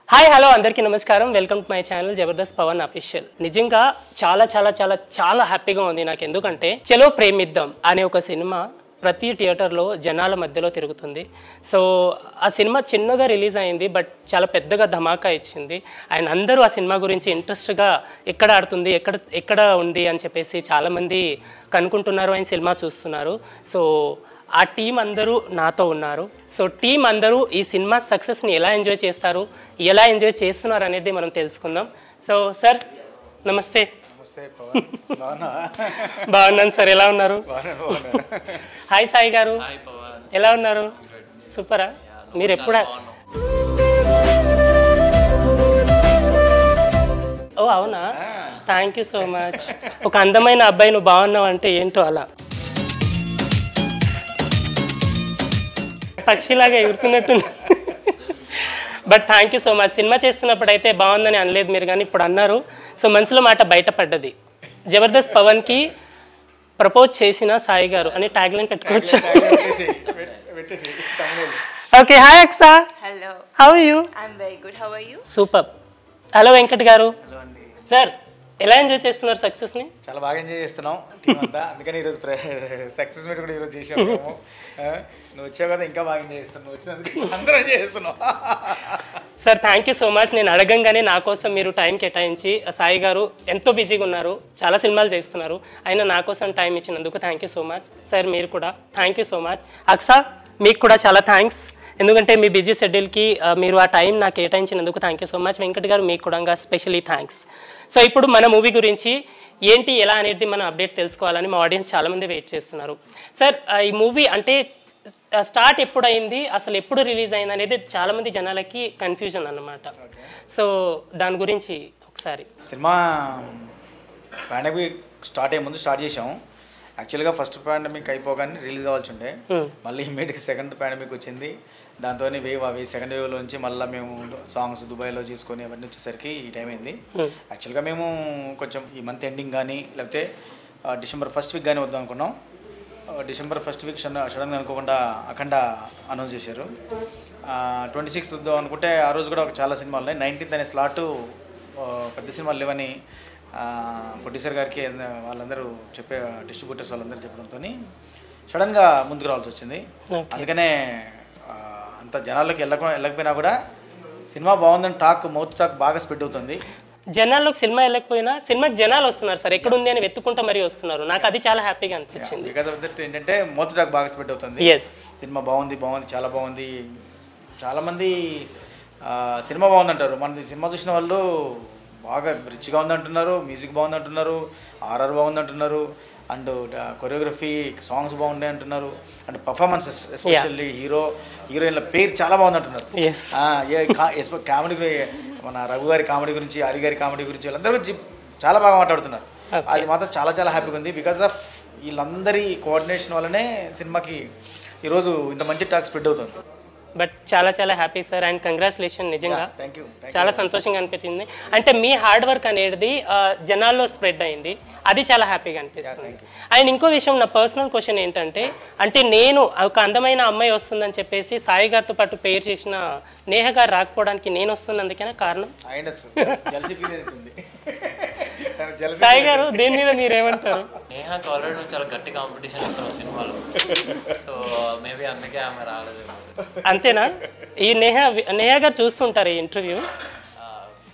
Hi hello అందరికీ నమస్కారం welcome to my channel Jabardasth Pawan official నిజంగా చాలా చాలా చాలా చాలా హ్యాపీగా ఉంది నాకు ఎందుకంటే చలో ప్రేమిద్దాం అనే ఒక సినిమా ప్రతి థియేటర్లో జనాల మధ్యలో తిరుగుతుంది సో ఆ సినిమా చిన్నగా రిలీజ్ అయింది బట్ చాలా పెద్దగా ధమాకా ఇచ్చింది అండ్ అందరూ ఆ సినిమా గురించి ఇంట్రెస్ట్గా ఎక్కడ ఆడుతుంది ఎక్కడ ఎక్కడ ఉంది అని చెప్పేసి చాలామంది కనుక్కుంటున్నారు ఆయన సినిమా చూస్తున్నారు సో ఆ టీం అందరూ నాతో ఉన్నారు సో టీం అందరూ ఈ సినిమా సక్సెస్ని ఎలా ఎంజాయ్ చేస్తారు ఎలా ఎంజాయ్ చేస్తున్నారు అనేది మనం తెలుసుకుందాం సో సార్ నమస్తే నమస్తే పవన్ బాగున్నా బాగున్నాను సార్ ఎలా ఉన్నారు బాగున్నా బాగున్నా హాయ్ సాయి గారు ఎలా ఉన్నారు సూపరా మీరు ఎప్పుడు ఓ అవునా థ్యాంక్ యూ సో మచ్ ఒక అందమైన అబ్బాయి నువ్వు బాగున్నావు అంటే ఏంటో అలా పక్షిలాగా ఎగురుతున్నట్టు but thank you so much సినిమా చేస్తున్నప్పుడు అయితే బాగుందని అనలేదు మీరు కానీ ఇప్పుడు అన్నారు సో మనసులో మాట బయటపడ్డది జబర్దస్త్ పవన్కి ప్రపోజ్ చేసిన సాయి గారు అని ట్యాగ్ లైన్ పెట్టుకోవచ్చు పెట్టేసి పెట్టేసి Tamil okay hi Aksa Hello, how you I'm very good. How are you? Super hello Venkat garu sir ఎలా ఎంజాయ్ చేస్తున్నారు సక్సెస్ని చాలా బాగా ఎంజాయ్ చేస్తున్నాం టీం అంతా అందుకని ఈరోజు సక్సెస్ మీట్ కూడా ఈరోజు చేసాం మేము ఆ, నువ్వు వచ్చావు కదా ఇంకా బాగా ఎంజాయ్ చేస్తున్నావు నువ్వు వచ్చినందుకు అందరూ ఎంజాయ్ చేస్తున్నాం sir thank you so much నేను అడగంగానే నా కోసం మీరు టైం కేటాయించి సాయి గారు ఎంతో బిజీగా ఉన్నారు చాలా సినిమాలు చేస్తున్నారు అయినా నా కోసం టైం ఇచ్చినందుకు thank you so much sir మీరు కూడా thank you so much Aksa మీకు కూడా చాలా థ్యాంక్స్ ఎందుకంటే మీ బిజీ షెడ్యూల్కి ఆ, మీరు ఆ టైం నాకు కేటాయించినందుకు thank you so much Venkat garu మీకు కూడా స్పెషలీ థ్యాంక్స్ సో ఇప్పుడు మన మూవీ గురించి ఏంటి ఎలా అనేది మనం అప్డేట్ తెలుసుకోవాలని మా ఆడియన్స్ చాలామంది వెయిట్ చేస్తున్నారు సార్ ఆ, ఈ మూవీ అంటే స్టార్ట్ ఎప్పుడు అయింది అసలు ఎప్పుడు రిలీజ్ అయింది అనేది చాలా మంది జనాలకి కన్ఫ్యూజన్ అన్నమాట సో దాని గురించి ఒకసారి సినిమా పాండమిక్ స్టార్ట్ అయ్యే ముందు స్టార్ట్ చేసాం యాక్చువల్గా ఫస్ట్ పాండమిక్ అయిపోగానే రిలీజ్ అవ్వాల్సి ఉండే Hmm. మళ్ళీ ఇమ్మీడియట్గా సెకండ్ పాండమిక్ వచ్చింది దాంతో వేవ్ అవి సెకండ్ వేవ్లో నుంచి మళ్ళీ మేము సాంగ్స్ దుబాయ్లో చేసుకొని అవన్నీ వచ్చేసరికి ఈ టైం అయింది Hmm. యాక్చువల్గా మేము కొంచెం ఈ మంత్ ఎండింగ్ కానీ లేకపోతే ఆ, డిసెంబర్ ఫస్ట్ వీక్ కానీ వద్దాం అనుకున్నాం ఆ, డిసెంబర్ ఫస్ట్ వీక్ సడన్గా అనుకోకుండా అఖండ అనౌన్స్ చేశారు ట్వంటీ సిక్స్త్ వద్దాం అనుకుంటే ఆ రోజు కూడా ఒక చాలా సినిమాలు ఉన్నాయి నైన్టీన్త్ అనే స్లాట్ పెద్ద సినిమాలు లేవని ప్రొడ్యూసర్ గారికి అంద- వాళ్ళందరూ చెప్పే డిస్ట్రిబ్యూటర్స్ వాళ్ళందరూ చెప్పడంతో సడన్గా ముందుకు రావాల్సి వచ్చింది Okay. అందుకనే ఆ, అంత జనాల్లోకి వెళ్ళక వెళ్ళకపోయినా కూడా సినిమా బాగుందని టాక్ మౌత్ టాక్ బాగా స్ప్రెడ్ అవుతుంది జనాల్లోకి సినిమా వెళ్ళకపోయినా సినిమాకి జనాలు వస్తున్నారు సార్ ఎక్కడ ఉంది అని వెతుకుంటా మరీ వస్తున్నారు నాకు అది చాలా హ్యాపీగా అనిపించింది బికాస్ ఆఫ్ దట్ ఏంటంటే మౌత్ టాక్ బాగా స్ప్రెడ్ అవుతుంది ఎస్ సినిమా బాగుంది బాగుంది చాలా బాగుంది చాలామంది ఆ, సినిమా బాగుంది అంటారు మన సినిమా చూసిన వాళ్ళు బాగా రిచ్గా ఉంది అంటున్నారు మ్యూజిక్ బాగుంది అంటున్నారు ఆర్ఆర్ బాగుంది అంటున్నారు అండ్ కొరియోగ్రఫీ సాంగ్స్ బాగున్నాయి అంటున్నారు అండ్ పర్ఫార్మెన్సెస్ ఎస్పెషల్లీ హీరో హీరోయిన్ల పేరు చాలా బాగుంది అంటున్నారు ఎస్ ఆ, ఏ కా- ఎస్పె- కామెడీ గురి- మన రఘు గారి కామెడీ గురించి హరి గారి కామెడీ గురించి వాళ్ళందరూ గురించి చాలా బాగా మాట్లాడుతున్నారు Okay. అది మాత్రం చాలా చాలా హ్యాపీగా ఉంది బికాస్ ఆఫ్ వీళ్ళందరి కోఆర్డినేషన్ వల్లనే సినిమాకి ఈరోజు ఇంత మంచి టాక్ స్ప్రెడ్ అవుతుంది బట్ చాలా చాలా హ్యాపీ సార్ అండ్ కంగ్రాచులేషన్ నిజంగా థ్యాంక్ యూ చాలా సంతోషంగా అనిపించింది అంటే మీ హార్డ్ వర్క్ అనేది ఆ, జనాల్లో స్ప్రెడ్ అయింది అది చాలా హ్యాపీగా అనిపిస్తుంది అండ్ ఇంకో విషయం నా పర్సనల్ క్వశ్చన్ ఏంటంటే అంటే నేను ఒక అందమైన అమ్మాయి వస్తుందని చెప్పేసి సాయి గారితో పాటు పేరు చేసిన నేహ గారు రాకపోవడానికి నేను వస్తున్నందుకేనా కారణం అయ్యచ్చు జలసి పీరియడ్ ఉంది తన జలసి సాయి గారు దేని మీద మీరేమంటారు నేహాకి ఆల్రెడీ నువ్వు చాలా గట్టి కాంపిటీషన్ ఇస్తున్నావు సినిమాలో సో మేబీ అందుకే ఆమె రాలేదేమో అంతేనా ఈ నేహ నేహ గారు చూస్తుంటారు ఈ ఇంటర్వ్యూ ఆ,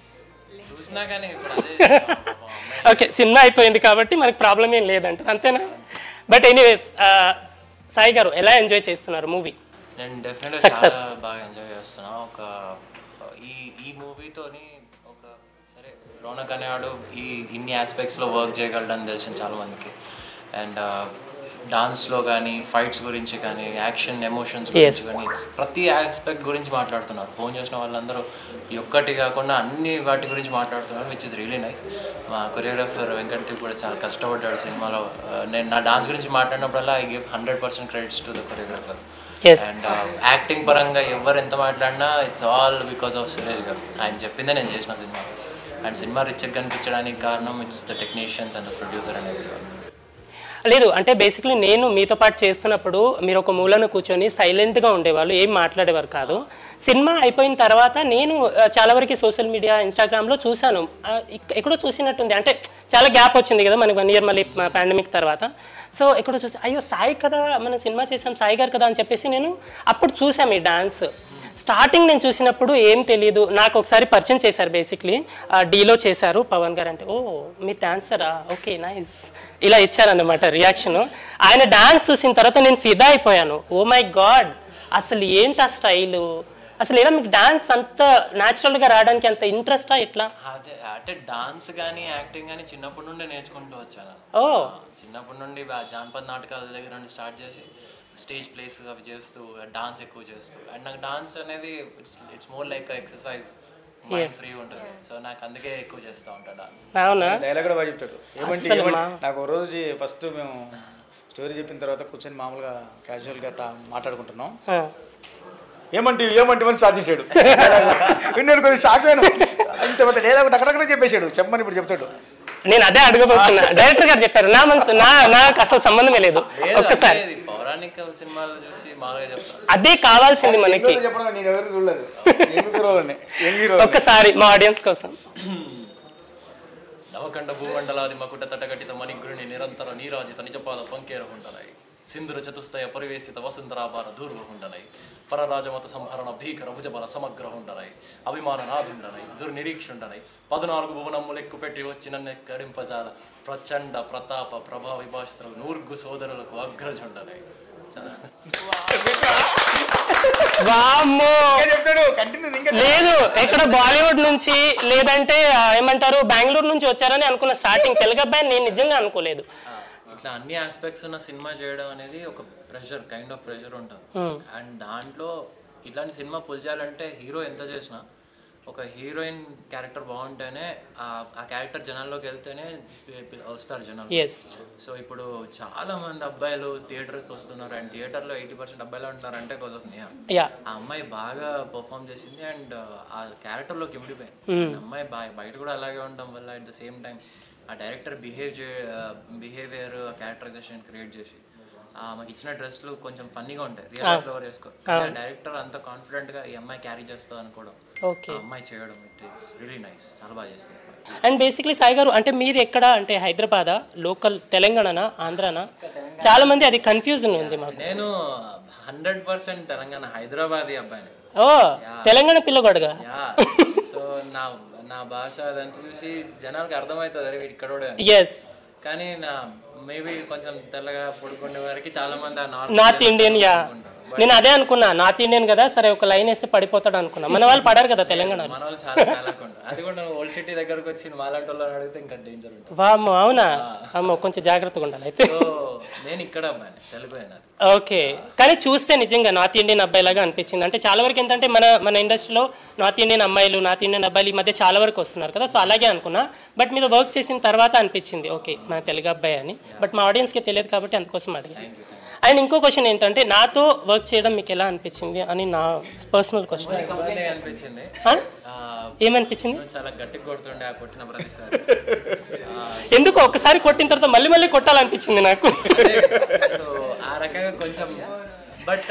చూసినా కానీ ఇప్పుడు అదే పాపం అమ్మాయి. ఓకే సినిమా అయిపోయింది కాబట్టి మనకు ప్రాబ్లం ఏం లేదంట అంతేనా బట్ ఎనీవేస్ సాయి గారు ఎలా ఎంజాయ్ చేస్తున్నారు మూవీ నేను డెఫినెట్గా Success. చాలా బాగా ఎంజాయ్ చేస్తున్నా ఒక ఈ ఈ మూవీతోని ఒక సరే రోనక్ అనేవాడు ఈ ఇన్ని ఆస్పెక్ట్స్లో వర్క్ చేయగలడని తెలిసిన చాలా మందికి అండ్ డాన్స్లో కానీ ఫైట్స్ గురించి కానీ యాక్షన్ ఎమోషన్స్ గురించి కానీ ప్రతి ఆస్పెక్ట్ గురించి మాట్లాడుతున్నారు ఫోన్ చేసిన వాళ్ళందరూ ఈ ఒక్కటి కాకుండా అన్ని వాటి గురించి మాట్లాడుతున్నారు విచ్ ఇస్ రియలీ నైస్ మా కొరియోగ్రాఫర్ వెంకట్ కూడా చాలా కష్టపడ్డాడు సినిమాలో ఆ, నేను నా డాన్స్ గురించి మాట్లాడినప్పుడల్లా I give hundred percent credits to the choreographer yes and acting పరంగా ఎవరు ఎంత మాట్లాడినా it's all because of Suresh garu ఆయన చెప్పిందే నేను చేసిన సినిమా అండ్ సినిమా రిచ్గా కనిపించడానికి కారణం it's the technicians and the producer అనేది లేదు అంటే బేసిక్లీ నేను మీతో పాటు చేస్తున్నప్పుడు మీరు ఒక మూలను కూర్చొని సైలెంట్గా ఉండేవాళ్ళు ఏం మాట్లాడేవారు కాదు సినిమా అయిపోయిన తర్వాత నేను ఆ, చాలా వరకు సోషల్ మీడియా ఇన్స్టాగ్రామ్లో చూశాను ఆ, ఇక్- ఎక్కడో చూసినట్టుంది అంటే చాలా గ్యాప్ వచ్చింది కదా మనకి వన్ ఇయర్ మళ్ళీ పాండమిక్ తర్వాత సో ఎక్కడో చూసి అయ్యో సాయి కదా మనం సినిమా చేసాం సాయి గారు కదా అని చెప్పేసి నేను అప్పుడు చూసాం ఈ డాన్స్ స్టార్టింగ్ నేను చూసినప్పుడు ఏం తెలియదు నాకు ఒకసారి పరిచయం చేశారు బేసిక్లీ డీలో చేశారు పవన్ గారు అంటే ఓ మీరు డాన్సరా ఓకే నైస్ ఇలా ఇచ్చారన్నమాట రియాక్షన్ ఆయన డాన్స్ చూసిన తర్వాత నేను ఫిదా అయిపోయాను ఓ మై గాడ్ అసలు ఏంటి ఆ స్టైలు అసలు ఏదో మీకు డాన్స్ అంత న్యాచురల్గా రావడానికి అంత ఇంట్రెస్టా ఎట్లా అదే అంటే డాన్స్ కానీ యాక్టింగ్ కానీ చిన్నప్పటి నుండి నేర్చుకుంటూ వచ్చాను ఓ చిన్నప్పటి నుండి బా- జానపద నాటకాల దగ్గర నుండి స్టార్ట్ చేసి స్టేజ్ ప్లేస్ అవి చేస్తూ డాన్స్ ఎక్కువ చేస్తూ అండ్ నాకు డాన్స్ అనేది it's it's more like exercise mind free ఉంటుంది సో నాకు అందుకే ఎక్కువ చేస్తూ ఉంటా డాన్స్ అవునా డైలాగ్ కూడా బాగా చెప్తాడు ఏమంటే అస్సలు ఏమంటే మా- నాకు ఒక రోజు ఫస్ట్ మేము స్టోరీ చెప్పిన తర్వాత కూర్చొని మామూలుగా క్యాజువల్గా అట్లా మాట్లాడుకుంటున్నాం ఆ. ఏమంటే ఏమంటే అని స్టార్ట్ చేశాడు నేను కొంచెం షాక్ అయ్యాను అంత పెద్ద డైలాగ్ అక్కడక్కడ చెప్పేశాడు చెప్పమని ఇప్పుడు చెప్తాడు నేను అదే అడగబోతున్నా డైరెక్టర్ గారు చెప్పారు నా మనసు నా నాకు అసలు సంబంధమే లేదు లేదు, ఒక్కసారి అంటే ఇది పౌరాణిక సినిమాలు చూసి బాగా చెప్తాను అదే కావాల్సింది మనకి ఇంకోటి చెప్పడం నేను ఎవరు చూడలేదు యంగ్ హీరోని యంగ్ హీరో ఒక్కసారి మా ఆడియన్స్ కోసం నవకండ భూమండలాది మకుట తటగటిత మణిగ్రుని నిరంతర నీరాజిత నిజపాద పంకేర ఉండనై సింధుర చతుస్తయ పరివేశిత వసుంధరాభార దూర్వ ఉండనై పరరాజమత సంహరణ భీకర భుజబల సమగ్ర ఉండనై అభిమాన నాదుండనై దుర్నిరీక్షుండనై పద్నాలుగు భువనమ్ము లెక్కు పెట్టి వచ్చిన కడింపజాల ప్రచండ ప్రతాప ప్రభా విభాషితులకు నూర్గు సోదరులకు అగ్రజుండనై చాలా వామ్మో చెప్తాడు కంటిన్యూ ఇంకా లేదు ఎక్కడ బాలీవుడ్ నుంచి లేదంటే ఆ, ఏమంటారు బెంగళూరు నుంచి వచ్చారని అనుకున్న స్టార్టింగ్ తెలుగు అబ్బాయి నేను నిజంగా అనుకోలేదు ఇట్లా అన్ని ఆస్పెక్ట్స్ ఉన్న సినిమా చేయడం అనేది ఒక ప్రెషర్ కైండ్ ఆఫ్ ప్రెషర్ ఉంటుంది అండ్ దాంట్లో ఇట్లాంటి సినిమా పుల్ చేయాలంటే హీరో ఎంత చేసినా ఒక హీరోయిన్ క్యారెక్టర్ బాగుంటేనే ఆ ఆ క్యారెక్టర్ జనాల్లోకి వెళ్తేనే పి- పి- వస్తారు జనాలు ఎస్ సో ఇప్పుడు చాలా మంది అబ్బాయిలు థియేటర్కి వస్తున్నారు అండ్ థియేటర్లో ఎయిటీ పర్సెంట్ అబ్బాయిలు ఉంటున్నారు అంటే కొంచెం నేహ యా ఆ అమ్మాయి బాగా పర్ఫామ్ చేసింది అండ్ ఆ క్యారెక్టర్లోకి ఇమిడిపోయింది ఆ అమ్మాయి బా- బయట కూడా అలాగే ఉండడం వల్ల అట్ ద సేమ్ టైం ఆ డైరెక్టర్ బిహేవ్ చే బిహేవియర్ క్యారెక్టరైజేషన్ క్రియేట్ చేసి ఆ మాకు ఇచ్చిన డ్రెస్లు కొంచెం ఫన్నీగా ఉంటాయి రియల్ ఫ్లవర్ వేసుకో డైరెక్టర్ అంత కాన్ఫిడెంట్ గా ఈ అమ్మాయి క్యారీ చేస్తుంది అనుకోవడం ఓకే ఆ అమ్మాయి చేయడం ఇట్ ఈస్ రియలీ నైస్ చాలా బాగా చేస్తుంది అండ్ బేసిక్లీ సాయి గారు అంటే మీరు ఎక్కడ అంటే హైదరాబాదా లోకల్ తెలంగాణనా ఆంధ్రానా చాలా మంది అది కన్ఫ్యూజన్ ఉంది మాకు నేను హండ్రెడ్ పర్సెంట్ తెలంగాణ హైదరాబాదీ అబ్బాయిని ఓ తెలంగాణ పిల్లగొడగా యా సో నా నా భాష అదంతా చూసి జనాలకు అర్థమవుతుంది అరే వీడు ఇక్కడ కూడా అని. ఎస్ కానీ నా మేబీ కొంచెం తెల్లగా పొడుకునే వారికి చాలా మంది ఆ నార్త్ నార్త్ ఇండియన్ యా నేను అదే అనుకున్నా నార్త్ ఇండియన్ కదా సరే ఒక లైన్ వేస్తే పడిపోతాడు అనుకున్నా మన వాళ్ళు పడారు కదా తెలంగాణ మన వాళ్ళు చాలా చాలా కొండ అది కూడా ఓల్డ్ సిటీ దగ్గరకు వచ్చి మాలాంటి వాళ్ళని అడిగితే ఇంకా డేంజర్ ఉంటుంది వామ్మో అవునా అమ్మో కొంచెం జాగ్రత్తగా ఉండాలి అయితే సో నేను ఇక్కడ అబ్బాయి తెలుగు అయినా ఓకే కానీ చూస్తే నిజంగా నార్త్ ఇండియన్ అబ్బాయిలాగా అనిపించింది అంటే చాలా వరకు ఏంటంటే మన మన ఇండస్ట్రీలో నార్త్ ఇండియన్ అమ్మాయిలు నార్త్ ఇండియన్ అబ్బాయిలు ఈ మధ్య చాలా వరకు వస్తున్నారు కదా సో అలాగే అనుకున్నా బట్ మీద వర్క్ చేసిన తర్వాత అనిపించింది ఓకే మన తెలుగు అబ్బాయి అని బట్ మా ఆడియన్స్కి తెలియదు కాబట్టి అందుకోసం అడిగాను అండ్ ఇంకో క్వశ్చన్ ఏంటంటే నాతో వర్క్ చేయడం మీకు ఎలా అనిపించింది అని నా పర్సనల్ క్వశ్చన్ ఇబ్బంది అనిపించింది ఆ, ఏమనిపించింది నువ్వు చాలా గట్టిగా కొడుతుండే ఆ కొట్టిన ప్రతిసారి ఆ, ఎందుకు ఒకసారి కొట్టిన తర్వాత మళ్ళీ మళ్ళీ కొట్టాలనిపించింది నాకు సో ఆ రకంగా కొంచెం బట్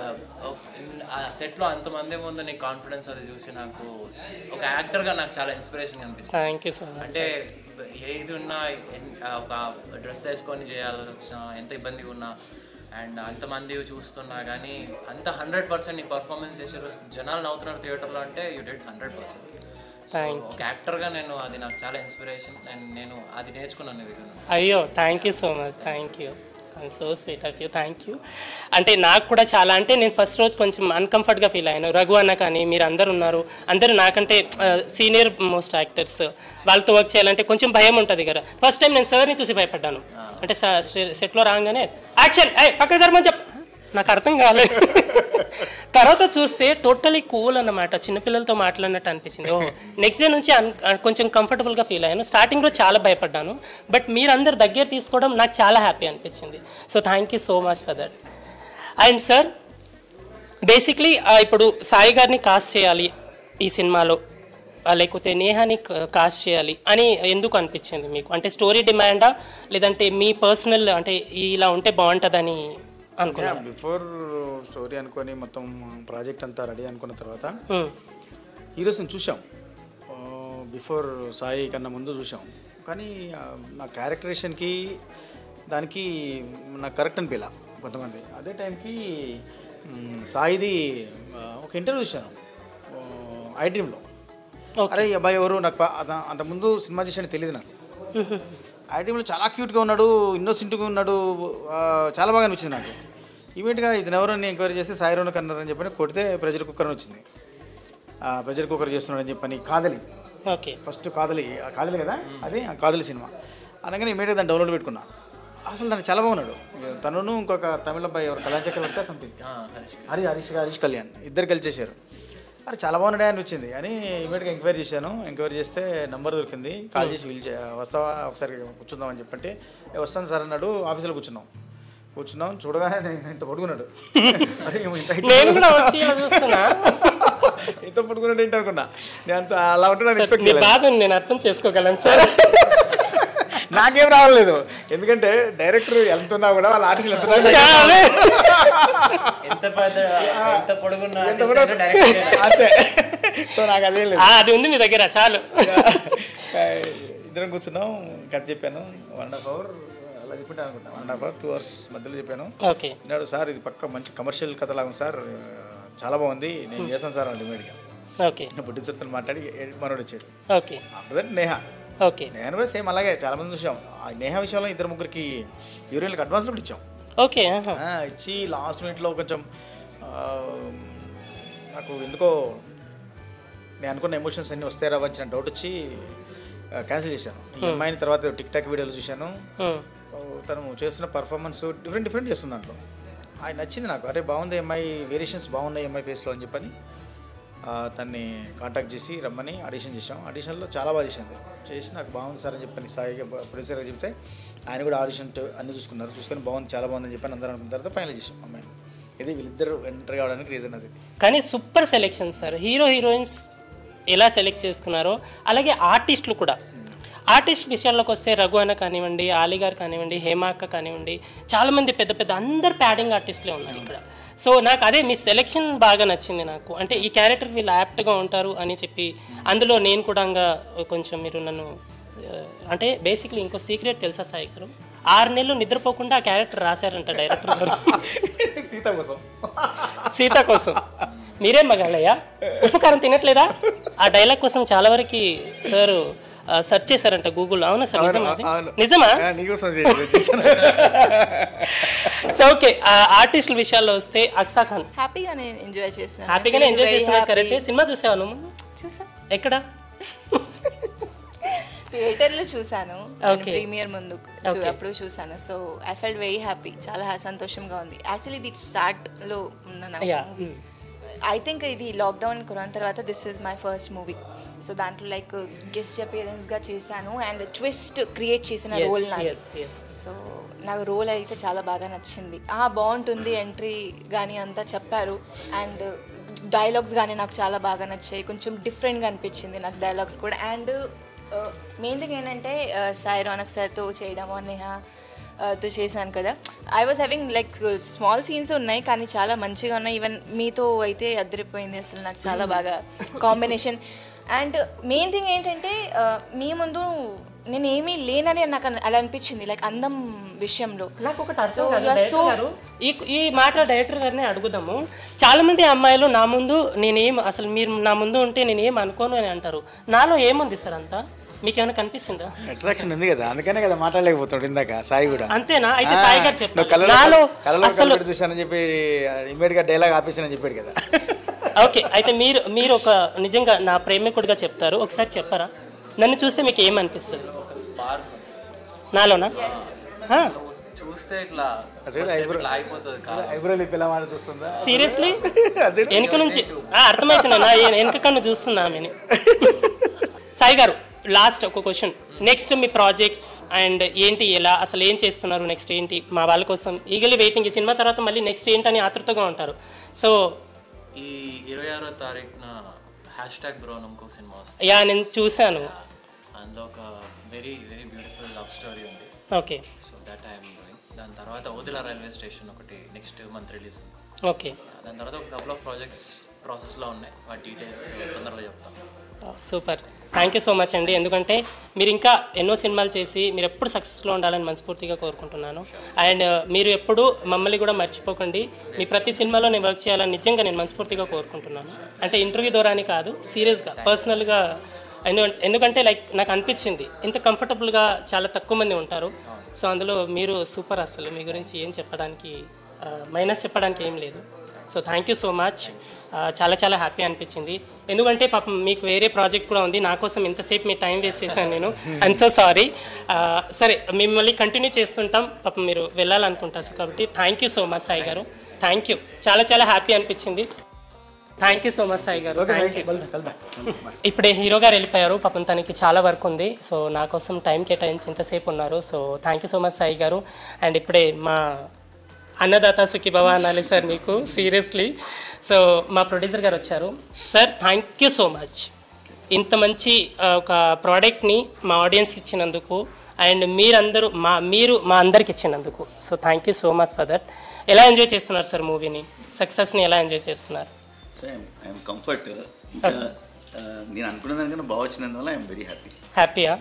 ఆ సెట్లో అంతమంది ముందు నీ కాన్ఫిడెన్స్ అది చూసి నాకు ఒక యాక్టర్గా నాకు చాలా ఇన్స్పిరేషన్ అనిపించింది థ్యాంక్ యూ సో మచ్ అంటే ఏది ఉన్నా ఎన్- ఆ ఒక డ్రెస్ వేసుకొని చేయాల్సి వచ్చినా ఎంత ఇబ్బందిగా ఉన్నా అండ్ అంతమంది చూస్తున్నా కానీ అంత హండ్రెడ్ పర్సెంట్ నీ పర్ఫార్మెన్స్ చేసారు జనాలు నవ్వుతున్నారు థియేటర్లో అంటే యూ డెడ్ హండ్రెడ్ పర్సెంట్ ఒక యాక్టర్గా నేను అది నాకు చాలా ఇన్స్పిరేషన్ అండ్ నేను అది నేర్చుకున్నాను ఇది అయ్యో thank you so much thank you I'm so sweet of you thank you అంటే నాకు కూడా చాలా అంటే నేను ఫస్ట్ రోజు కొంచెం అన్కంఫర్ట్గా ఫీల్ అయ్యాను రఘు అన్న కానీ మీరు అందరు ఉన్నారు అందరూ నాకంటే సీనియర్ మోస్ట్ యాక్టర్స్ వాళ్ళతో వర్క్ చేయాలంటే కొంచెం భయం ఉంటుంది కదా ఫస్ట్ టైం నేను సార్ని చూసి భయపడ్డాను అంటే సెట్లో రాగానే యాక్షన్ ఏ పక్క సార్ మంచి నాకు అర్థం కాలేదు తర్వాత చూస్తే టోటలీ కూల్ అన్నమాట చిన్నపిల్లలతో మాట్లాడినట్టు అనిపించింది ఓ నెక్స్ట్ డే నుంచి అన్- కొంచెం కంఫర్టబుల్గా ఫీల్ అయ్యాను స్టార్టింగ్లో చాలా భయపడ్డాను బట్ మీరందరు దగ్గర తీసుకోవడం నాకు చాలా హ్యాపీ అనిపించింది so thank you so much for that and sir basically ఇప్పుడు సాయి గారిని కాస్ట్ చేయాలి ఈ సినిమాలో ఆ, లేకపోతే నేహాని కాస్ట్ చేయాలి అని ఎందుకు అనిపించింది మీకు అంటే స్టోరీ డిమాండా లేదంటే మీ పర్సనల్ అంటే ఇలా ఉంటే బాగుంటుందని అనుకున్నాను బిఫోర్ స్టోరీ అనుకొని మొత్తం ప్రాజెక్ట్ అంతా రెడీ అనుకున్న తర్వాత Hmm. హీరోస్ని చూసాం బిఫోర్ సాయి కన్నా ముందు చూసాం కానీ ఆ, నా క్యారెక్టరేషన్కి దానికి నాకు కరెక్ట్ అనిపించలా కొంతమంది అదే టైంకి మ్, సాయిది ఆ, ఒక ఇంటర్వ్యూ చూశాను ఐ డ్రీమ్లో Okay. అరే ఈ అబ్బాయి ఎవరు నాకు పా- అత- అంతకుముందు సినిమా చేసాను తెలియదు నాకు ఆ టీంలో చాలా క్యూట్గా ఉన్నాడు ఇన్నోసెంట్గా ఉన్నాడు ఆ, చాలా బాగా అనిపించింది నాకు ఈవెంట్గా ఇది ఎవరని ఎంక్వైరీ చేస్తే సాయి రోనక్ అన్నారని చెప్పని కొడితే ప్రెజర్ కుక్కర్ అని వచ్చింది ఆ, ప్రెజర్ కుక్కర్ చేస్తున్నాడని చెప్పని కాదలి ఓకే ఫస్ట్ కాదలి ఆ కాదలి కదా అది ఆ కాదలి సినిమా అనగానే ఇమీడియట్ దాన్ని డౌన్లోడ్ పెట్టుకున్నా అసలు దానికి చాలా బాగున్నాడు ఇక తనును ఇంకొక తమిళ అబ్బాయి ఎవరు కళ్యాణ్ చక్రవర్తి సంథింగ్ హరి హరీష్ హరీష్ కళ్యాణ్ ఇద్దరు కలిసి చేశారు అరే చాలా బాగున్నాడే అనిపించింది అని ఇమీడియట్గా ఎంక్వైరీ చేశాను ఎంక్వైరీ చేస్తే నంబర్ దొరికింది కాల్ చేసి పిలిచే వస్తావా ఒకసారి కూర్చుందాం అని చెప్పంటే "ఏ, వస్తాను సార్ అన్నాడు ఆఫీస్లో కూర్చున్నాం కూర్చున్నాం చూడగానే నేను ఇంత పడుకున్నాడు అరే ఏమో ఇంత height నేను కూడా వచ్చి ఇలా చూస్తున్నా ఇంత పడుకున్నాడు ఏంటి అనుకున్నా నేను అంత అలా ఉంటాడు ఎక్స్పెక్ట్ మీ చేయలేదు బాధను నేను అర్థం చేసుకోగలను సార్ నాకేం రావలేదు ఎందుకంటే డైరెక్టర్ ఎంత ఉన్నా కూడా వాళ్ళ ఆర్టిస్టులు ఎంత ఉన్నా అదే. ఎంత పెద్ద ఎంత పొడుగున్న ఎంత artist కూడా అయినా direct చేయాలి. అంతే సో నాకు అదే లేదు ఆ, అది ఉంది మీ దగ్గర చాలు ఇద్దరం కూర్చున్నాం కథ చెప్పాను వన్ అండ్ హాఫ్ అవర్ అలా చెప్పింటాను అనుకుంటా one and half hour two hours మధ్యలో చెప్పాను ఓకే అన్నాడు సార్ ఇది పక్క మంచి కమర్షియల్ కథ లాగా ఉంది సార్ చాలా బాగుంది నేను చేస్తాను సార్ వాళ్ళు ఇమీడియట్గా ఓకే ప్రొడ్యూసర్తో మాట్లాడి మనోడు వచ్చాడు okay after that Neha okay నేను కూడా సేమ్ అలాగే చాలా మంది చూసాం ఆ నేహా విషయంలో ఇద్దరు ముగ్గురికి హీరోయిన్కి అడ్వాన్స్ కూడా ఇచ్చాం ఓకే ఆహా. ఆ, ఇచ్చి లాస్ట్ మినిట్లో కొంచెం ఆ, నాకు ఎందుకో నేను అనుకున్న ఎమోషన్స్ అన్నీ వస్తాయా వచ్చిన డౌట్ వచ్చి క్యాన్సిల్ చేశాను ఈ అమ్మాయిని తర్వాత టిక్ టాక్ వీడియోలు చూశాను Hmm. ఓ, తను చేస్తున్న పర్ఫార్మెన్స్ డిఫరెంట్ డిఫరెంట్ చేస్తుంది దాంట్లో ఆయన నచ్చింది నాకు అరే బాగుంది ఈ అమ్మాయి వేరియేషన్స్ బాగున్నాయి ఈ అమ్మాయి ఫేస్లో అని చెప్పని ఆ, తన్ని కాంటాక్ట్ చేసి రమ్మని ఆడిషన్ చేసాం ఆడిషన్లో చాలా బాగా చేసింది చేసి నాకు బాగుంది సార్ అని చెప్పని సాయి ప్రొడ్యూసర్గా చెప్తే ఆయన కూడా ఆడిషన్ అన్ని చూసుకున్నారు చూసుకొని బాగుంది చాలా బాగుందని చెప్పని అందరూ అనుకున్న తర్వాత ఫైనల్ చేసాం అమ్మాయి ఇది వీళ్ళిద్దరు ఎంటర్ కావడానికి రీజన్ అది కానీ super selection sir hero heroines ఎలా సెలెక్ట్ చేసుకున్నారో అలాగే ఆర్టిస్టులు కూడా ఆర్టిస్ట్ విషయాల్లోకి వస్తే రఘు అన్న కానివ్వండి ఆలీ గారు కానివ్వండి హేమ అక్క కానివ్వండి చాలామంది పెద్ద పెద్ద అందరు ప్యాడింగ్ ఆర్టిస్టులే ఉన్నారు ఇక్కడ సో నాకు అదే మీ సెలెక్షన్ బాగా నచ్చింది నాకు అంటే ఈ క్యారెక్టర్ వీళ్ళు యాప్ట్గా ఉంటారు అని చెప్పి అందులో నేను కూడా ఇంకా కొంచెం మీరు నన్ను ఆ, అంటే బేసిక్లీ ఇంకో సీక్రెట్ తెలుసా సాయి గారు ఆరు నెలలు నిద్రపోకుండా ఆ క్యారెక్టర్ రాశారంట డైరెక్టర్ గారు సీత కోసం సీత కోసం మీరేం మగాళ్ళయ్యా ఉప్పు కారం తినట్లేదా ఆ డైలాగ్ కోసం చాలా వరకు సార్ సెర్చ్ చేశారంట గూగుల్ అవునా సార్ నిజమా అది? అవును. నిజమా ఆ, నీకోసం చే- చేశాను సో ఓకే ఆర్టిస్టుల విషయాల్లో వస్తే అక్సా ఖాన్ హ్యాపీగానే ఎంజాయ్ చేస్తాను హ్యాపీగానే ఎంజాయ్ Very చేస్తున్నారు happy. కరెక్ట్ సినిమా చూసావా నువ్వు చూసా ఎక్కడ థియేటర్ లో చూసాను Okay. ప్రీమియర్ ముందు చూ- అప్పుడు చూసాను so I felt very happy చాలా సంతోషంగా ఉంది యాక్చువల్లీ ఇది స్టార్ట్ లో ఉన్న యా ఐ థింక్ ఇది లాక్డౌన్ కొన్న తర్వాత this is my first movie so దాంట్లో లైక్ గెస్ట్ అపియరెన్స్ గా చేశాను అండ్ ట్విస్ట్ క్రియేట్ చేసిన రోల్ నాది ఎస్ ఎస్ సో నాకు రోల్ అయితే చాలా బాగా నచ్చింది ఆ బాగుంటుంది ఎంట్రీ కానీ అంతా చెప్పారు అండ్ డైలాగ్స్ కానీ నాకు చాలా బాగా నచ్చాయి కొంచెం డిఫరెంట్గా అనిపించింది నాకు డైలాగ్స్ కూడా అండ్ మెయిన్ థింగ్ ఏంటంటే సాయి రోనక్ సార్తో చేయడము నేహా తో చేశాను కదా I was having like small scenes ఉన్నాయి కానీ చాలా మంచిగా ఉన్నాయి ఈవెన్ మీతో అయితే అదిరిపోయింది అసలు నాకు చాలా బాగా కాంబినేషన్ అండ్ మెయిన్ థింగ్ ఏంటంటే ఆ, మీ ముందు నేను ఏమీ లేనని నాకు అన- అలా అనిపించింది లైక్ అందం విషయంలో నాకు ఒకటి So, అర్థం కాదు you are డైరెక్టర్ so- గారు ఈ ఈ మాట డైరెక్టర్ గారిని అడుగుదాము చాలా మంది అమ్మాయిలు నా ముందు నేనేం అసలు మీరు నా ముందు ఉంటే నేను ఏం అనుకోను అని అంటారు నాలో ఏముంది సార్ అంతా మీకు ఏమైనా కనిపించిందా అట్రాక్షన్ ఉంది కదా అందుకనే కదా మాట్లాడలేకపోతాడు ఇందాక సాయి కూడా అంతేనా అయితే సాయి గారు నువ్వు చెప్పారు కళ్ళలో నాలో కళ్ళలో అసలు కళ్ళపెట్టి చూశానని చెప్పి ఇమ్మీడియట్ గా డైలాగ్ ఆపేసానని చెప్పాడు కదా ఓకే అయితే మీరు మీరు ఒక నిజంగా నా ప్రేమికుడిగా చెప్తారు ఒకసారి చెప్పరా నన్ను చూస్తే మీకు ఏమనిపిస్తుంది ఒక స్పార్క్ నాలోనా ఆ, చూస్తే ఇట్లా అసలు కొంచెం eyebrow- ఇట్లా అయిపోతుంది కాదు ఐబ్రోలు పిల్లవాడు చూస్తుందా సీరియస్లీ అదే వెనుక నుంచి ఆ, అర్థమవుతున్నా నా వెనుక కన్ను చూస్తున్నా ఆమెని సాయి గారు లాస్ట్ ఒక క్వశ్చన్ నెక్స్ట్ మీ ప్రాజెక్ట్స్ అండ్ ఏంటి ఎలా అసలు ఏం చేస్తున్నారు నెక్స్ట్ ఏంటి మా వాళ్ళ కోసం ఈగలీ వెయిటింగ్ ఈ సినిమా తర్వాత మళ్ళీ నెక్స్ట్ ఏంటని ఆతృతగా ఉంటారు సో ఈ ఇరవై ఆరో తారీఖున హ్యాష్ ట్యాగ్ బ్రో అని ఇంకో సినిమా వస్తుంది యా నేను చూశాను అందులో ఒక very very beautiful love story ఉంది okay so that I'm doing దాని తర్వాత వదిల రైల్వే స్టేషన్ ఒకటి నెక్స్ట్ మంత్ రిలీజ్ ఉంది ఓకే దాని తర్వాత ఒక కపుల్ ఆఫ్ ప్రాజెక్ట్స్ ప్రాసెస్లో ఉన్నాయి వాటి డీటెయిల్స్ తొందరగా చెప్తాను super thank you so much అండి ఎందుకంటే మీరు ఇంకా ఎన్నో సినిమాలు చేసి మీరు ఎప్పుడు సక్సెస్లో ఉండాలని మనస్ఫూర్తిగా కోరుకుంటున్నాను అండ్ మీరు ఎప్పుడు మమ్మల్ని కూడా మర్చిపోకండి మీ ప్రతి సినిమాలో నేను వర్క్ చేయాలని నిజంగా నేను మనస్ఫూర్తిగా కోరుకుంటున్నాను అంటే ఇంటర్వ్యూ ద్వారాని కాదు సీరియస్గా పర్సనల్గా ఎందు- ఎందుకంటే లైక్ నాకు అనిపించింది ఇంత కంఫర్టబుల్గా చాలా తక్కువ మంది ఉంటారు సో అందులో మీరు సూపర్ అసలు మీ గురించి ఏం చెప్పడానికి మైనస్ చెప్పడానికి ఏం లేదు so thank you so much చాలా చాలా హ్యాపీ అనిపించింది ఎందుకంటే పాపం మీకు వేరే ప్రాజెక్ట్ కూడా ఉంది నా కోసం ఇంతసేపు మీ టైం వేస్ట్ చేశాను నేను ఐఎమ్ సో సారీ సరే మిమ్మల్ని కంటిన్యూ చేస్తుంటాం పాపం మీరు వెళ్ళాలనుకుంటారు కాబట్టి thank you so much Sai గారు థ్యాంక్ యూ చాలా చాలా హ్యాపీ అనిపించింది thank you so much Sai గారు థ్యాంక్ యూ ఇప్పుడే హీరో గారు వెళ్ళిపోయారు పాపం తనకి చాలా వర్క్ ఉంది సో నా కోసం టైం కేటాయించి ఇంతసేపు ఉన్నారు so thank you so much Sai గారు అండ్ ఇప్పుడే మా అన్నదాత సుఖీభవ అనాలి సార్ మీకు సీరియస్లీ సో మా ప్రొడ్యూసర్ గారు వచ్చారు sir thank you so much ఇంత మంచి ఆ, ఒక ప్రోడక్ట్ని మా ఆడియన్స్కి ఇచ్చినందుకు అండ్ మీరందరూ మా మీరు మా అందరికి ఇచ్చినందుకు so thank you so much for that ఎలా ఎంజాయ్ చేస్తున్నారు సార్ మూవీని సక్సెస్ని ఎలా ఎంజాయ్ చేస్తున్నారు సో ఐఎమ్ కంఫర్ట్ ఇంకా ఆ, నేను అనుకున్న దానికన్నా బాగా వచ్చినందువల్ల ఐఎమ్ వెరీ హ్యాపీ హ్యాపీయా